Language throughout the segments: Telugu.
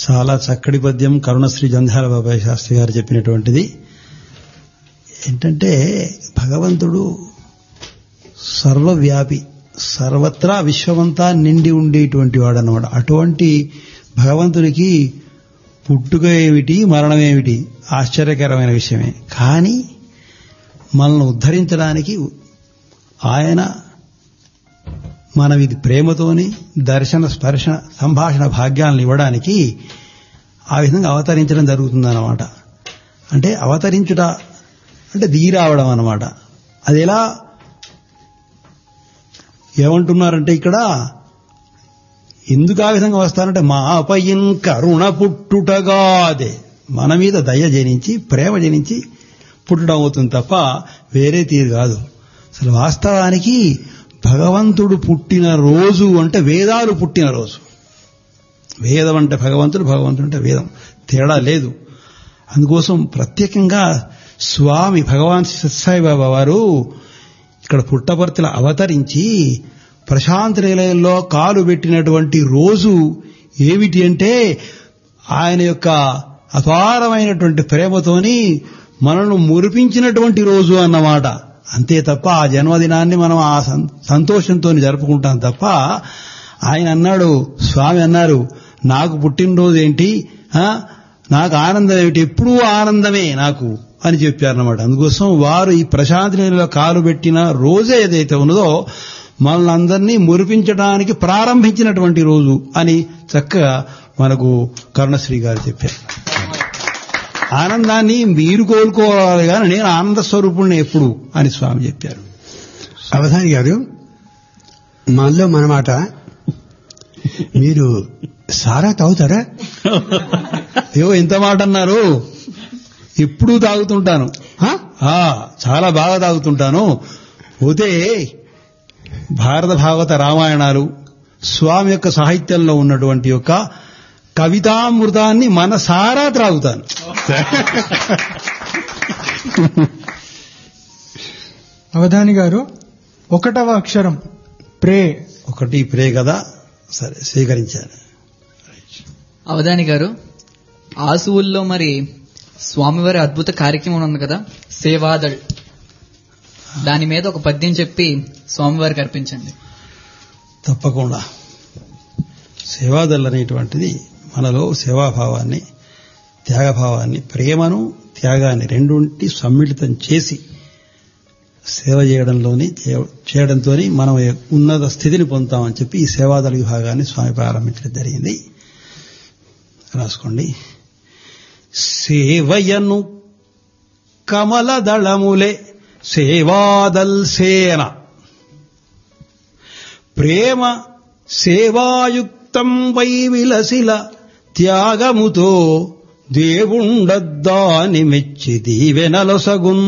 చాలా చక్కటి పద్యం కరుణశ్రీ జంధ్యాల బాబాయ్ శాస్త్రి గారు చెప్పినటువంటిది ఏంటంటే భగవంతుడు సర్వవ్యాపి సర్వత్రా విశ్వమంతా నిండి ఉండేటువంటి వాడు అన్నమాట అటువంటి భగవంతుడికి పుట్టుక ఏమిటి మరణం ఏమిటి ఆశ్చర్యకరమైన విషయమే కానీ మనల్ని ఉద్ధరించడానికి ఆయన మనం ఇది ప్రేమతోని దర్శన స్పర్శ సంభాషణ భాగ్యాలను ఇవ్వడానికి ఆ విధంగా అవతరించడం జరుగుతుందన్నమాట అంటే అవతరించుట అంటే దిగి రావడం అన్నమాట అది ఎలా ఏమంటున్నారంటే ఇక్కడ ఎందుకు ఆ విధంగా వస్తారంటే మాపయిన్ కరుణ పుట్టుటగాదే మన మీద దయ జనించి ప్రేమ జనించి పుట్టడం అవుతుంది తప్ప వేరే తీరు కాదు అసలు వాస్తవానికి భగవంతుడు పుట్టిన రోజు అంటే వేదాలు పుట్టిన రోజు వేదం అంటే భగవంతుడు భగవంతుడు అంటే వేదం తేడా లేదు అందుకోసం ప్రత్యేకంగా స్వామి భగవాన్ సత్సాయి బాబా వారు ఇక్కడ పుట్టపర్తిలో అవతరించి ప్రశాంత నిలయంలో కాలు పెట్టినటువంటి రోజు ఏమిటి అంటే ఆయన యొక్క అపారమైనటువంటి ప్రేమతోని మనను మురిపించినటువంటి రోజు అన్నమాట అంతే తప్ప ఆ జన్మదినాన్ని మనం ఆ సంతోషంతో జరుపుకుంటాం తప్ప ఆయన అన్నాడు స్వామి అన్నారు నాకు పుట్టినరోజు ఏంటి నాకు ఆనందం ఏమిటి ఎప్పుడూ ఆనందమే నాకు అని చెప్పారనమాట అందుకోసం వారు ఈ ప్రశాంతి నీళ్ళలో కాలు పెట్టిన రోజే ఏదైతే ఉన్నదో మనల్ని అందరినీ మురిపించడానికి ప్రారంభించినటువంటి రోజు అని చక్కగా మనకు కరుణశ్రీ గారు చెప్పారు ఆనందాన్ని మీరు కోలుకోవాలి కానీ నేను ఆనంద స్వరూపుణ్ణి ఎప్పుడు అని స్వామి చెప్పారు అవధాని గారు మనలో మనమాట మీరు సారా తాగుతారా ఏవో ఇంత మాట అన్నారు ఎప్పుడూ తాగుతుంటాను చాలా బాగా తాగుతుంటాను పోతే భారత భాగవత రామాయణాలు స్వామి యొక్క సాహిత్యంలో ఉన్నటువంటి యొక్క కవితామృతాన్ని మనసారా త్రాగుతాను అవధాని గారు ఒకటవ అక్షరం ప్రే ఒకటి ప్రే కదా సరే స్వీకరించాను అవధాని గారు ఆసువుల్లో మరి స్వామివారి అద్భుత కార్యక్రమం ఉంది కదా సేవాదళ్ దాని మీద ఒక పద్యం చెప్పి స్వామివారికి అర్పించండి తప్పకుండా సేవాదల్ అనేటువంటిది మనలో సేవాభావాన్ని త్యాగభావాన్ని ప్రేమను త్యాగాన్ని రెండుంటి సమ్మిళితం చేసి సేవ చేయడంలోని చేయడంతో మనం ఉన్నత స్థితిని పొందుతామని చెప్పి ఈ సేవాదళ విభాగాన్ని స్వామి ప్రారంభించడం జరిగింది రాసుకోండి సేవయను కమలదళములే సేవాదల్ సేన ప్రేమ సేవాయుక్తం వై విలసిల త్యాగముతో దేవుండద్దాని మెచ్చి దీవెనలొసగున్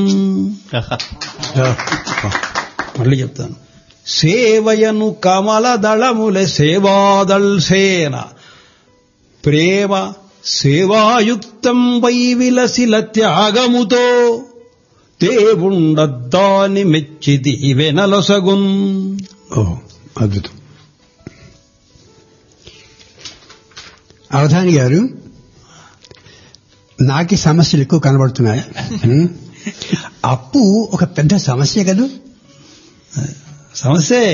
మళ్ళీ చెప్తాను సేవయను కమలదళములె సేవాదల్ సేన ప్రేమ సేవాయుక్తం వై విలసిల త్యాగముతో దేవుండద్దాని మెచ్చి దీవెనలొసగున్ ఓ అద్భుతం అవధాని గారు నాకి సమస్యలు ఎక్కువ కనబడుతున్నాయి అప్పు ఒక పెద్ద సమస్య కదూ సమస్యే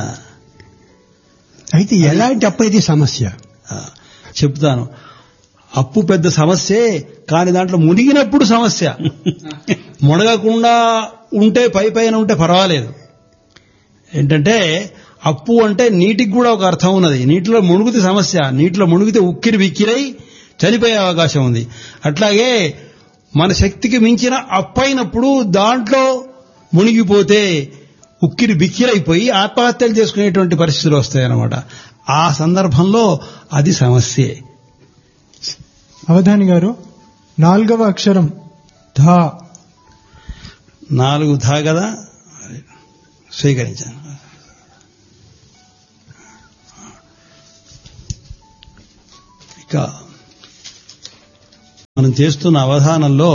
అయితే ఎలాంటి అప్పు అయితే సమస్య చెప్తాను అప్పు పెద్ద సమస్యే కానీ దాంట్లో మునిగినప్పుడు సమస్య మునగకుండా ఉంటే పై పైన ఉంటే పర్వాలేదు ఏంటంటే అప్పు అంటే నీటికి కూడా ఒక అర్థం ఉన్నది నీటిలో మునుగుతే సమస్య నీటిలో మునిగితే ఉక్కిరి బిక్కిరై చనిపోయే అవకాశం ఉంది అట్లాగే మన శక్తికి మించిన అప్పైనప్పుడు దాంట్లో మునిగిపోతే ఉక్కిరి బిక్కిరైపోయి ఆత్మహత్యలు చేసుకునేటువంటి పరిస్థితులు వస్తాయన్నమాట ఆ సందర్భంలో అది సమస్యే అవధాని గారు నాలుగవ అక్షరం ధా నాలుగు ధా కదా స్వీకరించాను ఇక మనం చేస్తున్న అవధానంలో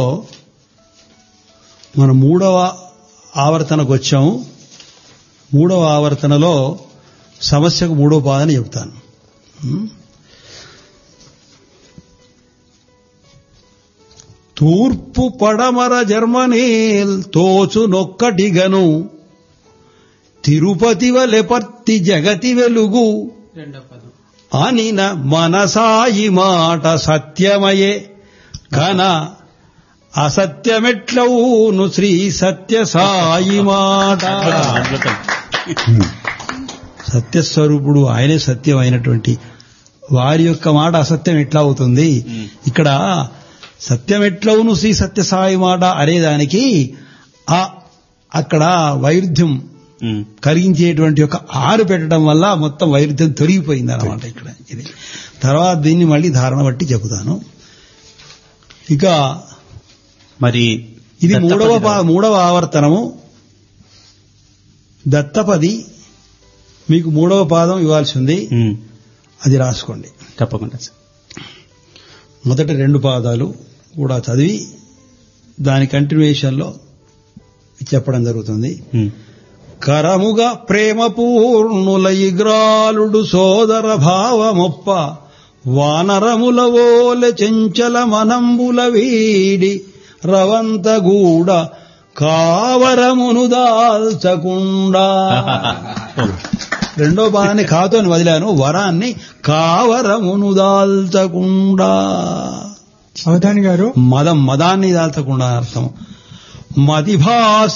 మన మూడవ ఆవర్తనకు వచ్చాము మూడవ ఆవర్తనలో సమస్యకు మూడో పాదని చెప్తాను తూర్పు పడమర జర్మనీల్ తోచునొక్కటిగను తిరుపతి వలెపర్తి జగతి వెలుగు అనిన మనసాయి మాట సత్యమయే కన అసత్యమెట్లవును శ్రీ సత్య సాయి మాట అద్భుతం సత్యస్వరూపుడు ఆయనే సత్యం అయినటువంటి వారి యొక్క మాట అసత్యం ఎట్లా అవుతుంది మ్మ్. ఇక్కడ సత్యం ఎట్లవును శ్రీ సత్య సాయి మాట అనేదానికి ఆ అక్కడ వైరుధ్యం ఉమ్, కలిగించేటువంటి ఒక ఆరు పెట్టడం వల్ల మొత్తం వైరుధ్యం తొలగిపోయింది అనమాట ఇక్కడ ఇది తర్వాత దీన్ని మళ్ళీ ధారణ బట్టి చెబుతాను ఇక మరి ఇది మూడవ దత్తపదిలో- పా- మూడవ ఆవర్తనము దత్తపది మీకు మూడవ పాదం ఇవ్వాల్సి ఉంది ఉమ్, అది రాసుకోండి తప్పకుండా సార్ మొదటి రెండు పాదాలు కూడా చదివి దాని కంటిన్యూషన్లో చెప్పడం జరుగుతుంది ఉమ్, కరముగా ప్రేమ పూర్ణులయిగ్రాలుడు సోదర భావమొప్ప వానరముల ఓలె చెంచల మనంబుల వీడి రవంతగూడ కావరమును దాల్చకుండా రెండో పాదాన్ని కాతోని వదిలాను వరాన్ని కావరమును దాల్చకుండా అవధాని గారు మదం మదాన్ని దాల్చకుండా అర్థం మదిభాస